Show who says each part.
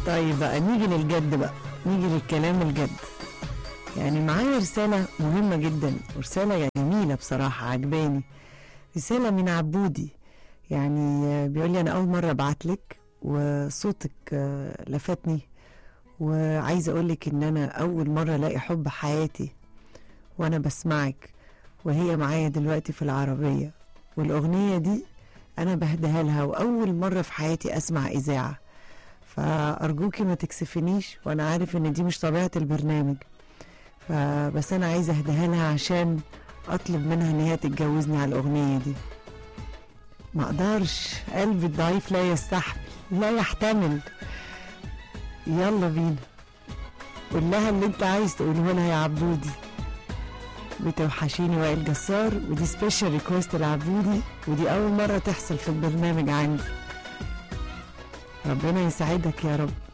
Speaker 1: طيب بقى نيجي للجد بقى نيجي للكلام الجد يعني معايا رسالة مهمة جدا ورسالة يعني جميلة بصراحة عجباني رسالة من عبودي يعني آه، بيقول لي أنا أول مرة أبعتلك وصوتك آه، لفتني وعايزة أقولك إن أنا أول مرة ألاقي حب حياتي وأنا بسمعك وهي معايا دلوقتي في العربية والأغنية دي أنا بهديها لها وأول مرة في حياتي أسمع إذاعة فأرجوكي ما تكسفنيش وأنا عارف إن دي مش طبيعة البرنامج فبس أنا عايزة أهديها لها عشان أطلب منها إن هي تتجوزني على الأغنية دي ما أقدرش قلبي الضعيف لا يستحمل لا يحتمل يلا بينا قول لها اللي انت عايز تقوله لها يا عبودي بتوحشيني وائل جسار ودي سبيشال ريكوست لعبودي ودي اول مره تحصل في البرنامج عندي ربنا يسعدك يا رب